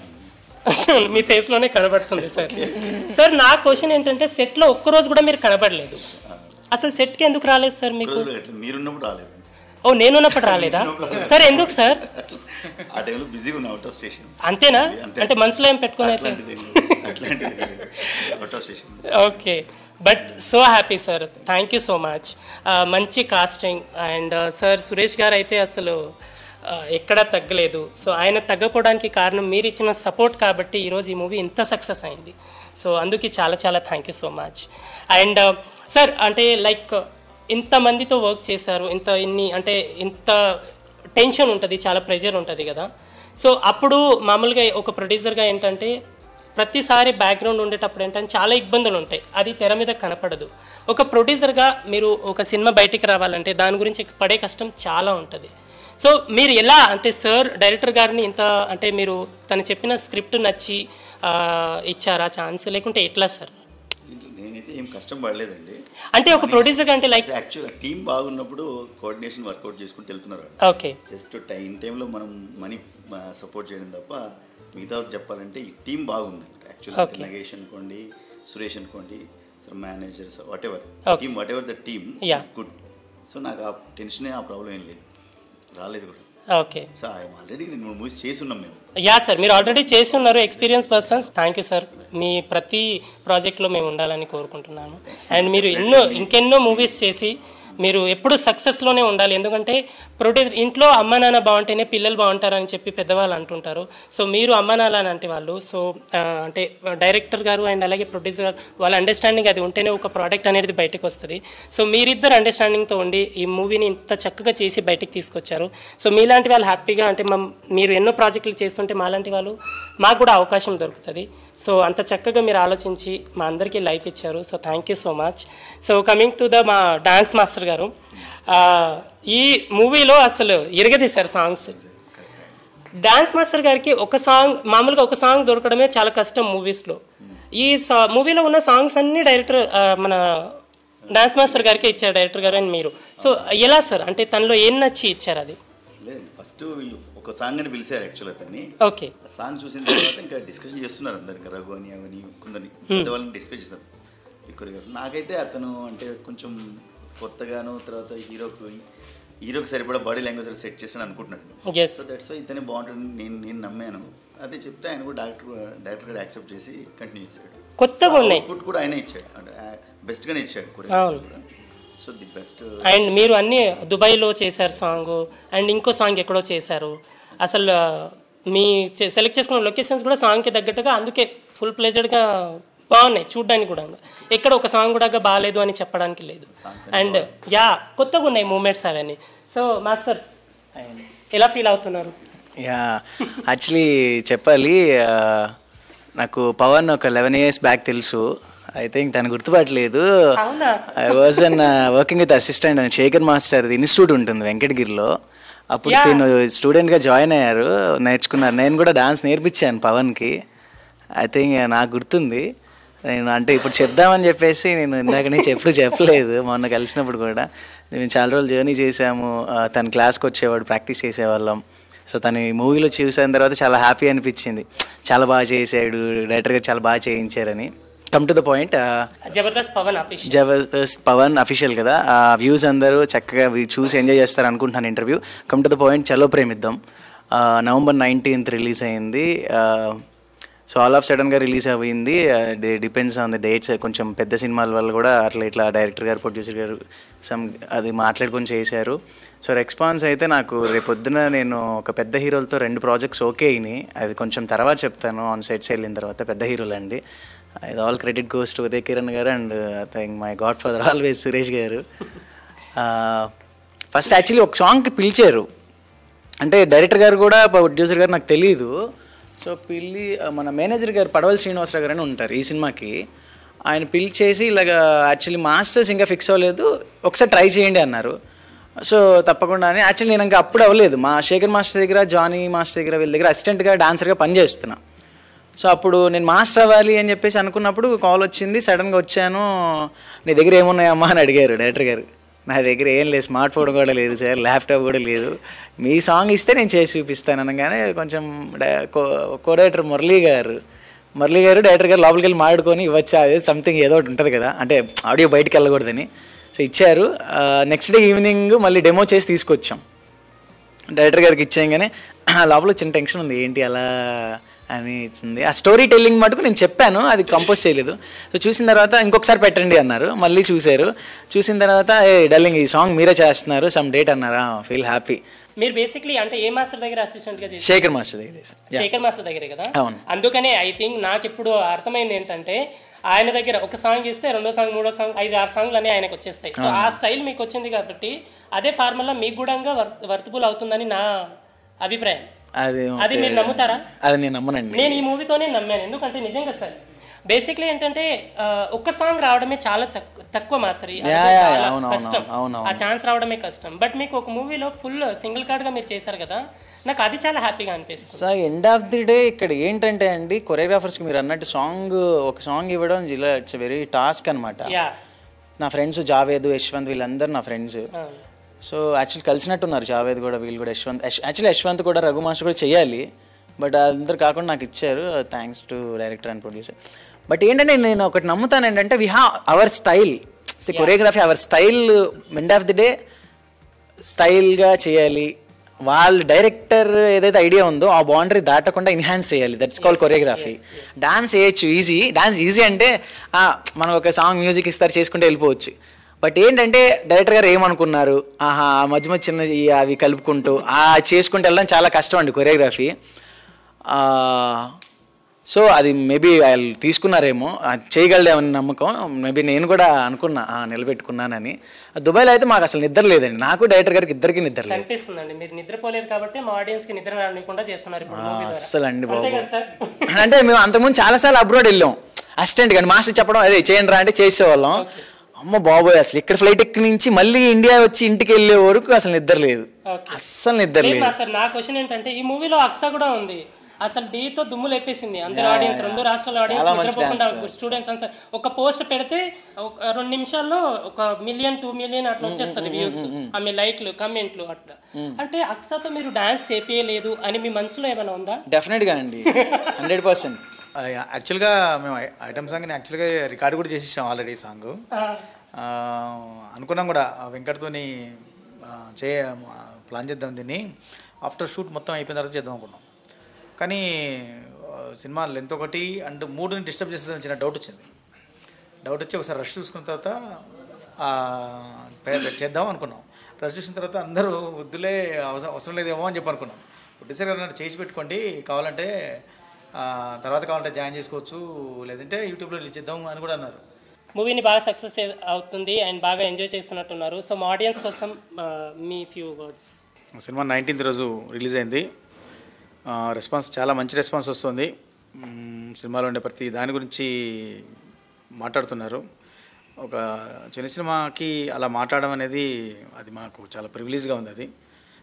మీ ఫేస్లోనే కనబడుతుంది సార్ సార్ నా క్వశ్చన్ ఏంటంటే సెట్లో ఒక్కరోజు కూడా మీరు కనబడలేదు అసలు సెట్కి ఎందుకు రాలేదు సార్ మీకు రోజులు అట్లా మీరున్నప్పుడు రాలేదు ఓ నేనున్నప్పుడు రాలేదా సార్ ఎందుకు సార్ అట్లా ఆ టైంలో బిజీగా ఉన్నా అవుట్ ఆఫ్ స్టేషన్ అంతేనా అంతే. అంటే మనసులో ఏం పెట్టుకుని అయితే అట్లాంటిది అట్లాంటిది out of station okay but so happy sir thank you so much మంచి కాస్టింగ్ అండ్ సార్ సురేష్ గారు అయితే అసలు ఆ, ఎక్కడా తగ్గలేదు సో ఆయన తగ్గపోవడానికి కారణం మీరు ఇచ్చిన సపోర్ట్ కాబట్టి ఈరోజు ఈ మూవీ ఇంత సక్సెస్ అయింది సో అందుకే చాలా చాలా thank you so much and sir అంటే లైక్ ఇంతమందితో వర్క్ చేశారు ఇంత ఇన్ని అంటే ఇంత టెన్షన్ ఉంటుంది చాలా ప్రెషర్ ఉంటుంది కదా సో అప్పుడు మామూలుగా ఒక ప్రొడ్యూసర్గా ఏంటంటే ప్రతిసారి బ్యాక్గ్రౌండ్ ఉండేటప్పుడు ఏంటంటే చాలా ఇబ్బందులు ఉంటాయి అది తెర మీద కనపడదు ఒక ప్రొడ్యూసర్గా మీరు ఒక సినిమా బయటికి రావాలంటే దాని గురించి పడే కష్టం చాలా ఉంటుంది సో మీరు ఎలా అంటే సార్ డైరెక్టర్ గారిని ఇంత అంటే మీరు తను చెప్పిన స్క్రిప్ట్ నచ్చి ఆ, ఇచ్చారా ఛాన్స్ లేకుంటే ఎట్లా సార్ నేనైతే ఏం కష్టం పడలేదండి అంటే ఒక ప్రొడ్యూసర్గా అంటే లైక్ యాక్చువల్గా టీం బాగున్నప్పుడు కోఆర్డినేషన్ వర్కౌట్ చేసుకుంటూ వెళ్తున్నారు వాళ్ళు. ఓకే జస్ట్ టైం టైంలో మనం మనీ సపోర్ట్ చేయడం తప్ప మిగతా చెప్పాలంటే ఈ టీం బాగుంది యాక్చువల్లీ Okay. నగేష్ అనుకోండి సురేష్ అనుకోండి sir managers whatever Okay. Team whatever the team Yeah. Good so నాకు ఆ టెన్షన్ ఆ ప్రాబ్లం ఏం లేదు రాలేదు కూడా ఓకే సో ఐఎమ్ ఆల్రెడీ రెండు మూవీస్ చేసి ఉన్నాం మేము యా సార్ మీరు ఆల్రెడీ చేసి ఉన్నారు experience persons thank you sir మీ ప్రతి ప్రాజెక్ట్లో మేము ఉండాలని కోరుకుంటున్నాను అండ్ మీరు ఎన్నో ఇంకెన్నో మూవీస్ చేసి మీరు ఎప్పుడు సక్సెస్లోనే ఉండాలి ఎందుకంటే ప్రొడ్యూసర్ ఇంట్లో అమ్మ నాన్న బాగుంటేనే పిల్లలు బాగుంటారని చెప్పి పెద్దవాళ్ళు అంటుంటారు సో మీరు అమ్మ నాన్న లాంటి వాళ్ళు సో ఆ, అంటే డైరెక్టర్ గారు అండ్ అలాగే ప్రొడ్యూసర్ గారు వాళ్ళ అండర్స్టాండింగ్ అది ఉంటేనే ఒక ప్రోడక్ట్ అనేది బయటకు వస్తుంది సో మీరిద్దరు అండర్స్టాండింగ్తో ఉండి ఈ మూవీని ఇంత చక్కగా చేసి బయటికి తీసుకొచ్చారు సో మీలాంటి వాళ్ళు హ్యాపీగా అంటే మా మీరు ఎన్నో ప్రాజెక్టులు చేస్తుంటే మాలాంటి వాళ్ళు మాకు కూడా అవకాశం దొరుకుతుంది సో అంత చక్కగా మీరు ఆలోచించి మా అందరికీ లైఫ్ ఇచ్చారు so thank you so much so coming to the మా డాన్స్ మాస్టర్ గారు ఆ, ఈ మూవీలో అసలు ఇరగదీశారు సాంగ్స్ డాన్స్ మాస్టర్ గారికి ఒక సాంగ్ మామూలుగా ఒక సాంగ్ దొరకడమే చాలా కష్టం మూవీస్లో ఈ సా మూవీలో ఉన్న సాంగ్స్ అన్నీ డైరెక్టర్ ఆ, మన డాన్స్ మాస్టర్ గారికి ఇచ్చారు డైరెక్టర్ గారు అని మీరు సో ఎలా సార్ అంటే తనలో ఏం నచ్చి ఇచ్చారు అది లేదు ఫస్ట్ వీళ్ళు ఒక సాంగ్ అని పిలిచారు యాక్చువల్ అతన్ని ఓకే ఆ సాంగ్ చూసిన తర్వాత ఇంకా డిస్కషన్ చేస్తున్నారు అందరు ఇంకా రఘు అని అవని కొందరిని పెద్దవాళ్ళని డిస్కస్ చేస్తారు ఎక్కువ నాకైతే అతను అంటే కొంచెం కొత్తగాను తర్వాత హీరోకు హీరోకి సరిపడా బాడీ లాంగ్వేజ్ సెట్ చేసాను అనుకుంటున్నాను ఎస్ సో దట్స్ వై ఇతనే బాగుంటుంది నేను నేను నమ్మాను అదే చెప్తే ఆయన కూడా డైరెక్టర్ డైరెక్టర్ కూడా యాక్సెప్ట్ చేసి కంటిన్యూ చేశాడు కొత్తగా ఉన్నాయి అవుట్పుట్ కూడా ఆయనే ఇచ్చాడు అంటే బెస్ట్గానే ఇచ్చాడు అవును. కొరియోగ్రఫీ కూడా సో ది బెస్ట్ అండ్ మీరు అన్ని దుబాయ్లో చేశారు సాంగ్ అండ్ ఇంకో సాంగ్ ఎక్కడో చేశారు అసలు మీ సెలెక్ట్ చేసుకున్న లొకేషన్స్ కూడా సాంగ్కి తగ్గట్టుగా అందుకే ఫుల్ ప్లేజెడ్గా బాగున్నాయి చూడ్డానికి కూడా ఎక్కడ ఒక సాంగ్ కూడా బాగాలేదు అని చెప్పడానికి లేదు అండ్ యా కొత్తగా ఉన్నాయి మూమెంట్స్ అవన్నీ సో మాస్టర్ ఎలా ఫీల్ అవుతున్నారు యా యాక్చువల్లీ చెప్పాలి ఆ, నాకు పవన్ ఒక లెవెన్ ఇయర్స్ బ్యాక్ తెలుసు ఐ థింక్ తను గుర్తుపట్టలేదు అవునా? I was on working with assistant అని శేఖర్ మాస్టర్ ఇన్స్టిట్యూట్ ఉంటుంది వెంకటగిరిలో అప్పుడు నేను స్టూడెంట్గా జాయిన్ అయ్యారు నేర్చుకున్నారు నేను కూడా డాన్స్ నేర్పించాను పవన్కి ఐ థింక్ నాకు గుర్తుంది నేను అంటే ఇప్పుడు చెప్దామని చెప్పేసి నేను ఇందాక నుంచి ఎప్పుడు చెప్పలేదు మొన్న కలిసినప్పుడు కూడా మేము చాలా రోజులు జర్నీ చేసాము ఆ, తన క్లాస్కి వచ్చేవాడు ప్రాక్టీస్ చేసేవాళ్ళం సో తను ఈ మూవీలో చూసిన తర్వాత చాలా హ్యాపీ అనిపించింది చాలా బాగా చేసాడు డైరెక్టర్ గారు చాలా బాగా చేయించారని come to the point Jabardasth Pawan official Jabardasth Pawan official కదా ఆ వ్యూస్ అందరూ చక్కగా వి- చూసి ఎంజాయ్ చేస్తారు అనుకుంటున్నాను interview come to the point Chalo Premiddam ఆ, నవంబర్ నైన్టీన్త్ రిలీజ్ అయింది సో ఆల్ ఆఫ్ సడన్గా రిలీజ్ అయింది డిపెండ్స్ ఆన్ ద డేట్స్ కొంచెం పెద్ద సినిమాల వల్ల కూడా అట్లా ఇట్లా డైరెక్టర్ గారు ప్రొడ్యూసర్ గారు సమ్ అది మాట్లాడుకొని చేశారు సో రెస్పాన్స్ అయితే నాకు రేపొద్దున నేను ఒక పెద్ద హీరోలతో రెండు ప్రాజెక్ట్స్ ఓకే అయినాయి అది కొంచెం తర్వాత చెప్తాను ఆన్ సెట్స్ వెళ్ళిన తర్వాత పెద్ద హీరోలు అండి ఇది all credit goes to Uday Kiran గారు and think my godfather always Suresh గారు ఫస్ట్ యాక్చువల్లీ ఒక సాంగ్కి పిలిచారు అంటే డైరెక్టర్ గారు కూడా ప్రొడ్యూసర్ గారు నాకు తెలియదు సో పిల్లి మన మేనేజర్ గారు పడవల్ శ్రీనివాసరావు గారు అని ఉంటారు ఈ సినిమాకి ఆయన పిలిచేసి ఇలాగ యాక్చువల్లీ మాస్టర్స్ ఇంకా ఫిక్స్ అవ్వలేదు ఒకసారి ట్రై చేయండి అన్నారు సో తప్పకుండా అని యాక్చువల్లీ నేను ఇంకా అప్పుడు అవ్వలేదు మా శేఖర్ మాస్టర్ దగ్గర జానీ మాస్టర్ దగ్గర వీళ్ళ దగ్గర అసిస్టెంట్గా డాన్సర్గా పనిచేస్తున్నా సో అప్పుడు నేను మాస్టర్ అవ్వాలి అని చెప్పేసి అనుకున్నప్పుడు కాల్ వచ్చింది సడన్గా వచ్చాను నీ దగ్గర ఏమున్నాయమ్మా అని అడిగారు డైరెక్టర్ గారు నా దగ్గర ఏం లేదు స్మార్ట్ ఫోన్ కూడా లేదు సార్ ల్యాప్టాప్ కూడా లేదు మీ సాంగ్ ఇస్తే నేను చేసి చూపిస్తాను అనగానే కొంచెం డై- కో- కోడైరెక్టర్ మురళీ గారు మురళీ గారు డైరెక్టర్ గారు లోపలికి వెళ్ళి మాట్లాడుకొని ఇవ్వచ్చా అదే సంథింగ్ ఏదో ఒకటి ఉంటుంది కదా అంటే ఆడియో బయటికి వెళ్ళకూడదని సో ఇచ్చారు నెక్స్ట్ డే ఈవినింగ్ మళ్ళీ డెమో చేసి తీసుకొచ్చాం డైరెక్టర్ గారికి ఇచ్చేయంగానే లోపల చిన్న టెన్షన్ ఉంది ఏంటి అలా అని ఇచ్చింది ఆ స్టోరీ టెల్లింగ్ మటుకు నేను చెప్పాను అది కంపోజ్ చేయలేదు సో చూసిన తర్వాత ఇంకొకసారి పెట్టండి అన్నారు మళ్ళీ చూశారు చూసిన తర్వాత ఏ డల్లింగ్ ఈ సాంగ్ మీరే చేస్తున్నారు సమ్ డేట్ అన్నారా ఫీల్ హ్యాపీ మీరు బేసిక్లీ అంటే ఏ మాస్టర్ దగ్గర అసిస్టెంట్ గా చేశారు శేఖర్ మాస్టర్ దగ్గర చేశాను శేఖర్ మాస్టర్ దగ్గరే కదా అవును. అందుకనే ఐ థింక్ నాకు ఇప్పుడు అర్థమైంది ఏంటంటే ఆయన దగ్గర ఒక సాంగ్ ఇస్తే రెండో సాంగ్ మూడో సాంగ్ ఐదు ఆరు సాంగ్లు అన్నీ ఆయనకు వచ్చేస్తాయి సో ఆ స్టైల్ మీకు వచ్చింది కాబట్టి అదే ఫార్ములా మీకు కూడా వర్తబుల్ అవుతుందని నా అభిప్రాయం అది అది మీరు నమ్ముతారా అది నేను నమ్మనండి నేను ఈ మూవీతోనే నమ్మాను ఎందుకంటే నిజంగా సార్ బేసిక్లీ ఏంటంటే ఆ, ఒక్క సాంగ్ రావడమే చాలా తక్కువ తక్కువ మాస్టరీ అది యా, యా, చాలా అవును, అవును, కష్టం అవును, ఆ ఛాన్స్ రావడమే కష్టం బట్ మీకు ఒక మూవీలో ఫుల్ సింగిల్ కార్డ్ గా మీరు చేశారు కదా నాకు అది చాలా హ్యాపీగా అనిపిస్తుంది so end of the day ఇక్కడ ఏంటంటే అండి కొరియోగ్రాఫర్స్కి మీరు అన్నట్టు సాంగ్ ఒక సాంగ్ ఇవ్వడం జిల్లా ఇట్స్ వెరీ టాస్క్ అనమాట యా నా ఫ్రెండ్స్ జావేద్ యశ్వంత్ వీళ్ళందరూ నా ఫ్రెండ్స్ సో యాక్చువల్లీ కలిసినట్టున్నారు జావేద్ కూడా వీళ్ళు కూడా యశ్వంత్ యాక్చువల్లీ యశ్వంత్ కూడా రఘు మాస్టర్ కూడా చేయాలి బట్ అందరు కాకుండా నాకు ఇచ్చారు thanks to director and producer but ఏంటంటే నేను ఒకటి నమ్ముతాను ఏంటంటే we have our style choreography our style end of the day స్టైల్గా చేయాలి వాళ్ళ డైరెక్టర్ ఏదైతే ఐడియా ఉందో ఆ బౌండరీ దాటకుండా ఎన్హాన్స్ చేయాలి దట్స్ కాల్ కొరియోగ్రఫీ డాన్స్ చేయొచ్చు ఈజీ డాన్స్ ఈజీ అంటే ఆ, మనం ఒక సాంగ్ మ్యూజిక్ ఇస్తారు చేసుకుంటే వెళ్ళిపోవచ్చు బట్ ఏంటంటే డైరెక్టర్ గారు ఏమనుకున్నారు ఆహా ఆ మధ్య మధ్య చిన్న ఈ అవి కలుపుకుంటూ ఆ చేసుకుంటూ వెళ్ళడం చాలా కష్టం అండి కొరియోగ్రఫీ సో అది మేబీ వాళ్ళు తీసుకున్నారేమో అది చేయగలదేమని నమ్మకం మేబీ నేను కూడా అనుకున్నా ఆ, నిలబెట్టుకున్నానని దుబాయ్లో అయితే మాకు అసలు నిద్ర లేదండి నాకు డైరెక్టర్ గారికి ఇద్దరికి నిద్ర లేదు కనిపిస్తుందండి మీరు నిద్రపోలేదు కాబట్టి మా ఆడియన్స్ కి నిద్ర రానికుండా చేస్తున్నారు ఇప్పుడు మూవీ ద్వారా అస్సలు అండి అంతే బాబు కదా సార్ అంటే మేము అంతకుముందు చాలాసార్లు అబ్రాడ్ వెళ్ళాం అసిస్టెంట్ కానీ మాస్టర్ చెప్పడం అదే చేయండి రా అంటే చేసేవాళ్ళం అమ్మ బాబోయ్ అసలు ఇక్కడ ఫ్లైట్ ఎక్కి నుంచి మళ్ళీ ఇండియా వచ్చి ఇంటికి వెళ్ళే వరకు అసలు నిద్ర లేదు Okay. అస్సలు నిద్ర లేదు లేదు సార్ నా క్వశ్చన్ ఏంటంటే ఈ మూవీలో అక్సా కూడా ఉంది అసలు డీతో దుమ్ము లేపేసింది అందరు ఆడియన్స్ రెండు రాష్ట్రాల ఆడియన్స్ చాలా మంచి నిద్రపోకుండా స్టూడెంట్స్ అంతా ఒక పోస్ట్ పెడితే ఒక రెండు నిమిషాల్లో ఒక మిలియన్ టూ మిలియన్ అట్లా వచ్చేస్తుంది వ్యూస్ ఆమె లైక్లు కమెంట్లు అట్లా అంటే అక్సాతో మీరు డాన్స్ చేపియలేదు అని మీ మనసులో ఏమైనా ఉందా డెఫినెట్గా అండి హండ్రెడ్ పర్సెంట్ యాక్చువల్గా మేము ఐటమ్ సాంగ్ని యాక్చువల్గా రికార్డు కూడా చేసేసాం ఆల్రెడీ సాంగ్ అనుకున్నాం కూడా ఆ వెంకట్తోని ఆ, చే ప్లాన్ చేద్దాం దీన్ని ఆఫ్టర్ షూట్ మొత్తం అయిపోయిన తర్వాత చేద్దాం అనుకున్నాం కానీ ఆ, సినిమా లెంత్ ఒకటి అండ్ మూడుని డిస్టర్బ్ చేసేదని చిన్న డౌట్ వచ్చింది డౌట్ వచ్చి ఒకసారి రష్ చూసుకున్న తర్వాత ఆ, పే- చేద్దాం అనుకున్నాం రష్ చూసిన తర్వాత అందరూ వద్దులే అవసరం అవసరం లేదేమో అని చెప్పి అనుకున్నాం ప్రొడ్యూసర్ గారు అన్నట్టు చేసి పెట్టుకోండి కావాలంటే ఆ, తర్వాత కావాలంటే జాయిన్ చేసుకోవచ్చు లేదంటే యూట్యూబ్లో రిలీజ్ చేద్దాం అని కూడా అన్నారు మూవీని బాగా సక్సెస్ అవుతుంది అండ్ బాగా ఎంజాయ్ చేస్తున్నట్టున్నారు సో మా ఆడియన్స్ కోసం ఆ, మీ ఫ్యూ వర్డ్స్ సినిమా నైన్టీన్త్ రోజు రిలీజ్ అయింది ఆ, రెస్పాన్స్ చాలా మంచి రెస్పాన్స్ వస్తుంది మ్మ్, సినిమాలో ఉండే ప్రతి దాని గురించి మాట్లాడుతున్నారు ఒక చిన్న సినిమాకి అలా మాట్లాడడం అనేది అది మాకు చాలా ప్రివిలేజ్గా ఉంది అది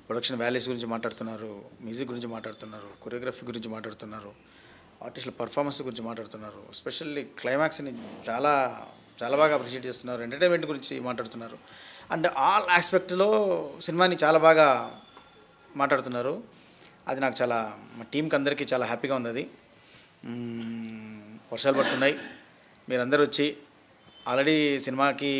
ప్రొడక్షన్ వాల్యూస్ గురించి మాట్లాడుతున్నారు మ్యూజిక్ గురించి మాట్లాడుతున్నారు కొరియోగ్రఫీ గురించి మాట్లాడుతున్నారు ఆర్టిస్టుల పర్ఫార్మెన్స్ గురించి మాట్లాడుతున్నారు ఎస్పెషల్లీ క్లైమాక్స్ని చాలా చాలా బాగా అప్రిషియేట్ చేస్తున్నారు ఎంటర్టైన్మెంట్ గురించి మాట్లాడుతున్నారు అండ్ ఆల్ ఆస్పెక్ట్లో సినిమాని చాలా బాగా మాట్లాడుతున్నారు అది నాకు చాలా మా టీంకి అందరికీ చాలా హ్యాపీగా ఉంది అది మ్మ్, వర్షాలు పడుతున్నాయి మీరందరూ వచ్చి ఆల్రెడీ సినిమాకి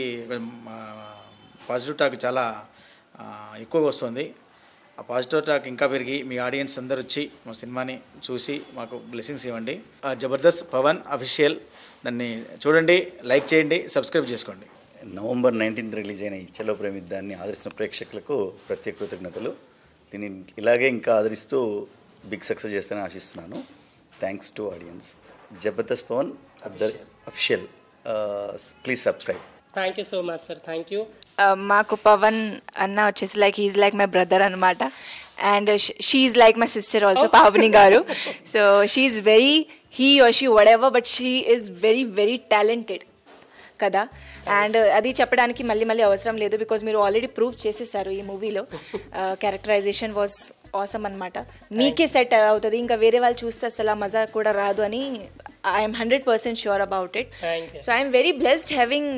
పాజిటివ్ టాక్ చాలా ఆ, ఎక్కువగా వస్తుంది ఆ పాజిటివ్ టాక్ ఇంకా పెరిగి మీ ఆడియన్స్ అందరూ వచ్చి మా సినిమాని చూసి మాకు బ్లెస్సింగ్స్ ఇవ్వండి ఆ జబర్దస్త్ పవన్ అఫీషియల్ దాన్ని చూడండి లైక్ చేయండి సబ్స్క్రైబ్ చేసుకోండి నవంబర్ నైన్టీన్త్ రిలీజ్ అయిన ఈ చలో ప్రేమిద్దాన్ని ఆదరిస్తున్న ప్రేక్షకులకు ప్రత్యేక కృతజ్ఞతలు దీన్ని ఇలాగే ఇంకా ఆదరిస్తూ బిగ్ సక్సెస్ చేస్తానని ఆశిస్తున్నాను thanks to audience Jabardasth Pawan అద్దర్ official please subscribe thank you so much sir thank you Uh, మాకు పవన్ అన్న వచ్చేసి like he's like my brother అనమాట and she's like my sister also Pavani గారు so she's very he or she whatever but she is very very talented కదా and అది చెప్పడానికి మళ్ళీ మళ్ళీ అవసరం లేదు బికాజ్ మీరు ఆల్రెడీ ప్రూవ్ చేసేసారు ఈ మూవీలో క్యారెక్టరైజేషన్ వాజ్ ఆసమ్ అనమాట మీకే సెట్ అవుతుంది ఇంకా వేరే వాళ్ళు చూస్తే అసలు ఆ మజా కూడా రాదు అని I'm hundred percent sure about it Thank you. So I'm very blessed having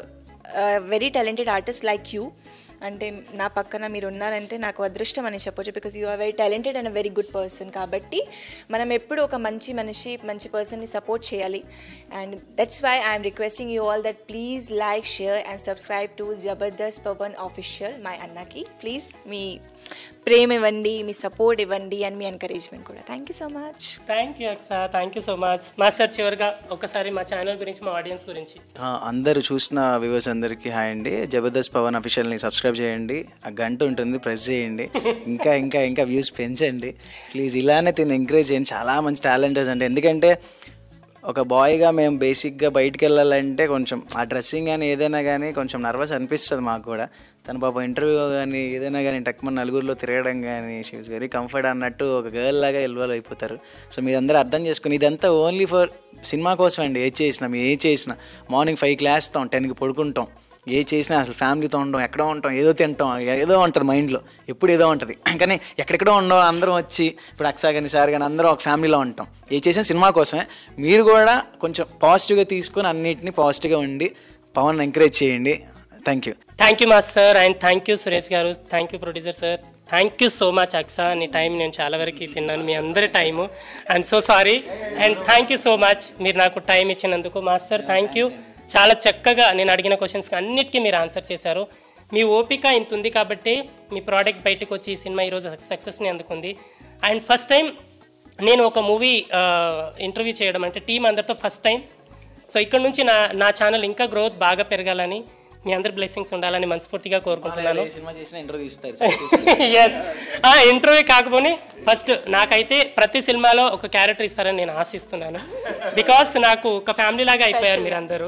very talented artist like you అంటే నా పక్కన మీరు ఉన్నారంటే నాకు అదృష్టం అని చెప్పొచ్చు because you are very talented and very good person కాబట్టి మనం ఎప్పుడు ఒక మంచి మనిషి మంచి పర్సన్ని సపోర్ట్ చేయాలి and that's why I'm requesting you all that please like share and subscribe to Jabardasth Pawan official my అన్నకి ప్లీజ్ మీ ప్రేమ ఇవ్వండి మీ సపోర్ట్ ఇవ్వండి అండ్ మీ ఎంకరేజ్మెంట్ కూడా thank you so much thank you Aksa thank you so much మా సార్ చివరిగా ఒకసారి మా ఛానల్ గురించి మా ఆడియన్స్ గురించి ఆ, అందరూ చూసిన వ్యూవర్స్ అందరికీ హాయ్ అండి జబర్దస్త్ పవన్ అఫీషియల్ని సబ్స్క్రైబ్ చేయండి ఆ గంట ఉంటుంది ప్రెస్ చేయండి ఇంకా ఇంకా ఇంకా వ్యూస్ పెంచండి ప్లీజ్ ఇలానే తిని ఎంకరేజ్ చేయండి చాలా మంచి టాలెంటర్స్ అండి ఎందుకంటే ఒక బాయ్గా మేము బేసిక్గా బయటికి వెళ్ళాలంటే కొంచెం ఆ డ్రెస్సింగ్ కానీ ఏదైనా కానీ కొంచెం నర్వస్ అనిపిస్తుంది మాకు కూడా తన పాప ఇంటర్వ్యూ కానీ ఏదైనా కానీ టక్మన్ నలుగురిలో తిరగడం కానీ షీ ఇస్ వెరీ కంఫర్ట్ అన్నట్టు ఒక గర్ల్ లాగా ఇన్వాల్వ్ అయిపోతారు సో మీరందరూ అర్థం చేసుకుని ఇదంతా ఓన్లీ ఫర్ సినిమా కోసం అండి ఏ చేసినా మేము ఏ చేసినా మార్నింగ్ ఫైవ్ క్లాస్తాం టెన్కి పడుకుంటాం ఏ చేసినా అసలు ఫ్యామిలీతో ఉంటాం ఎక్కడో ఉంటాం ఏదో తింటాం ఏదో ఉంటుంది మైండ్లో ఎప్పుడు ఏదో ఉంటుంది కానీ ఎక్కడెక్కడో ఉండో అందరం వచ్చి ఇప్పుడు అక్సా కానీ సార్ కానీ అందరం ఒక ఫ్యామిలీలో ఉంటాం ఏ చేసిన సినిమా కోసమే మీరు కూడా కొంచెం పాజిటివ్గా తీసుకొని అన్నిటిని పాజిటివ్గా ఉండి పవన్ ఎంకరేజ్ చేయండి thank you thank you master and thank you Suresh గారు thank you producer sir thank you so much Aksa నీ టైం నేను చాలా వరకు తిన్నాను మీ అందరి time I'm so sorry and thank you so much మీరు నాకు టైం ఇచ్చినందుకు మాస్టర్ థ్యాంక్ యూ చాలా చక్కగా నేను అడిగిన క్వశ్చన్స్కి అన్నిటికీ మీరు ఆన్సర్ చేశారు మీ ఓపిక ఇంత ఉంది కాబట్టి మీ ప్రోడక్ట్ బయటకు వచ్చి ఈ సినిమా ఈరోజు సక్సెస్ని అందుకుంది అండ్ ఫస్ట్ టైం నేను ఒక మూవీ ఇంటర్వ్యూ చేయడం అంటే టీం అందరితో ఫస్ట్ టైం సో ఇక్కడ నుంచి నా నా ఛానల్ ఇంకా గ్రోత్ బాగా పెరగాలని మీ అందరి బ్లెస్సింగ్స్ ఉండాలని మనస్ఫూర్తిగా కోరుకుంటున్నాను సినిమా చేసిన ఇంటర్వ్యూ ఇస్తారు ఎస్ ఇంటర్వ్యూ కాకపోతే ఫస్ట్ నాకైతే ప్రతి సినిమాలో ఒక క్యారెక్టర్ ఇస్తారని నేను ఆశిస్తున్నాను బికాస్ నాకు ఒక ఫ్యామిలీ లాగా అయిపోయారు మీరు అందరూ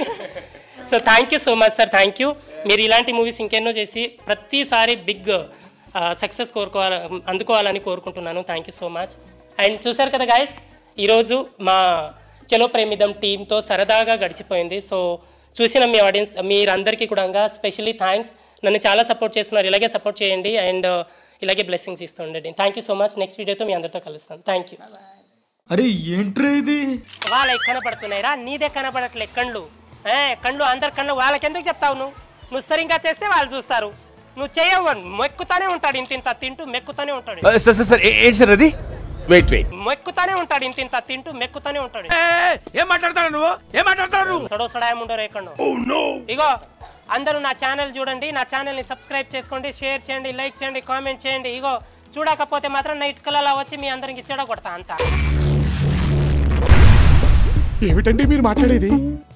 so thank you so much sir thank you మీరు ఇలాంటి మూవీస్ ఇంకెన్నో చేసి ప్రతిసారి బిగ్ సక్సెస్ కోరుకోవాలి అందుకోవాలని కోరుకుంటున్నాను thank you so much and చూసారు కదా గాయస్ ఈరోజు మా చలో ప్రేమిదం టీంతో సరదాగా గడిచిపోయింది సో చూసిన మీ ఆడియన్స్ మీరందరికీ కూడా స్పెషల్లీ థ్యాంక్స్ నన్ను చాలా సపోర్ట్ చేస్తున్నారు ఇలాగే సపోర్ట్ చేయండి అండ్ ఇలాగే బ్లెస్సింగ్స్ ఇస్తూ ఉండండి thank you so much next వీడియోతో మీ అందరితో కలుస్తాను థ్యాంక్ యూ అరే ఏంట్రా ఇది వాళ్ళకి కనపడుతున్నాయిరా నీదే కనపడట్లే కళ్ళు ఏ కళ్ళు అందరి కళ్ళు వాళ్ళకి ఎందుకు చెప్తావు నువ్వు నువ్వు సరిగ్గా చేస్తే వాళ్ళు చూస్తారు నువ్వు చేయవు మెక్కుతానే ఉంటాడు ఇంత ఇంత తింటూ మెక్కుతానే ఉంటాడు సార్ సార్ సార్ ఏ- ఏంటి సార్ అది వెయిట్ వెయిట్ మెక్కుతానే ఉంటాడు ఇంత ఇంత తింటూ మెక్కుతానే ఉంటాడు ఏం మాట్లాడతాడు నువ్వు ఏం మాట్లాడతాడు నువ్వు సడో సడాయం ఉండరు ఎక్కడ ఇగో అందరూ నా ఛానల్ చూడండి నా ఛానల్ని సబ్స్క్రైబ్ చేసుకోండి షేర్ చేయండి లైక్ చేయండి కామెంట్ చేయండి ఇగో చూడకపోతే మాత్రం నైట్ కల్లా వచ్చి మీ అందరికి చెడగొడతా అంతా ఏమిటండి మీరు మాట్లాడేది